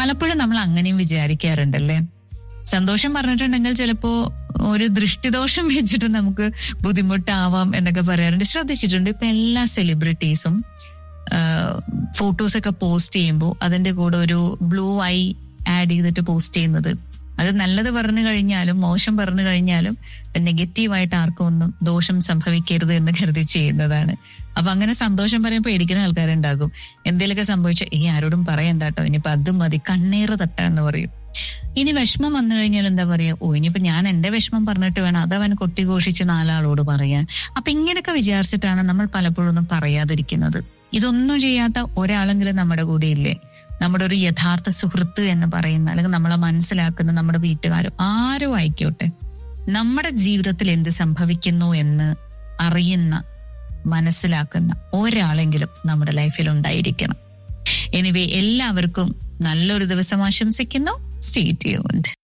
പലപ്പോഴും നമ്മൾ അങ്ങനെയും വിചാരിക്കാറുണ്ടല്ലേ സന്തോഷം പറഞ്ഞിട്ടുണ്ടെങ്കിൽ ചിലപ്പോ ഒരു ദൃഷ്ടിദോഷം വെച്ചിട്ട് നമുക്ക് ബുദ്ധിമുട്ടാവാം എന്നൊക്കെ പറയാറുണ്ട് ശ്രദ്ധിച്ചിട്ടുണ്ട് ഇപ്പൊ എല്ലാ സെലിബ്രിറ്റീസും ഫോട്ടോസ് ഒക്കെ പോസ്റ്റ് ചെയ്യുമ്പോൾ അതിന്റെ കൂടെ ഒരു ബ്ലൂ ഐ ആഡ് ചെയ്തിട്ട് പോസ്റ്റ് ചെയ്യുന്നത് അത് നല്ലത് പറഞ്ഞു കഴിഞ്ഞാലും മോശം പറഞ്ഞു കഴിഞ്ഞാലും നെഗറ്റീവായിട്ട് ആർക്കും ഒന്നും ദോഷം സംഭവിക്കരുത് എന്ന് കരുതി ചെയ്യുന്നതാണ് അപ്പൊ അങ്ങനെ സന്തോഷം പറയാൻ പേടിക്കുന്ന ആൾക്കാരുണ്ടാകും എന്തെങ്കിലുമൊക്കെ സംഭവിച്ച ഈ ആരോടും പറയണ്ട കേട്ടോ ഇനിയിപ്പൊ അതും മതി കണ്ണീറ് തട്ടാന്ന് പറയും ഇനി വിഷമം വന്നു കഴിഞ്ഞാൽ എന്താ പറയാ ഓ ഇനിയിപ്പോ ഞാൻ എന്റെ വിഷമം പറഞ്ഞിട്ട് വേണം അതവൻ കൊട്ടിഘോഷിച്ച് നാലാളോട് പറയാൻ അപ്പൊ ഇങ്ങനെയൊക്കെ വിചാരിച്ചിട്ടാണ് നമ്മൾ പലപ്പോഴും ഒന്നും പറയാതിരിക്കുന്നത് ഇതൊന്നും ചെയ്യാത്ത ഒരാളെങ്കിലും നമ്മുടെ കൂടെ ഇല്ലേ നമ്മുടെ ഒരു യഥാർത്ഥ സുഹൃത്ത് എന്ന് പറയുന്ന അല്ലെങ്കിൽ നമ്മളെ മനസ്സിലാക്കുന്ന നമ്മുടെ വീട്ടുകാരോ ആരോ ആയിക്കോട്ടെ നമ്മുടെ ജീവിതത്തിൽ എന്ത് സംഭവിക്കുന്നു എന്ന് അറിയുന്ന മനസ്സിലാക്കുന്ന ഒരാളെങ്കിലും നമ്മുടെ ലൈഫിൽ ഉണ്ടായിരിക്കണം എനിവേ എല്ലാവർക്കും നല്ലൊരു ദിവസം ആശംസിക്കുന്നു സ്റ്റേ ട്യൂൺഡ്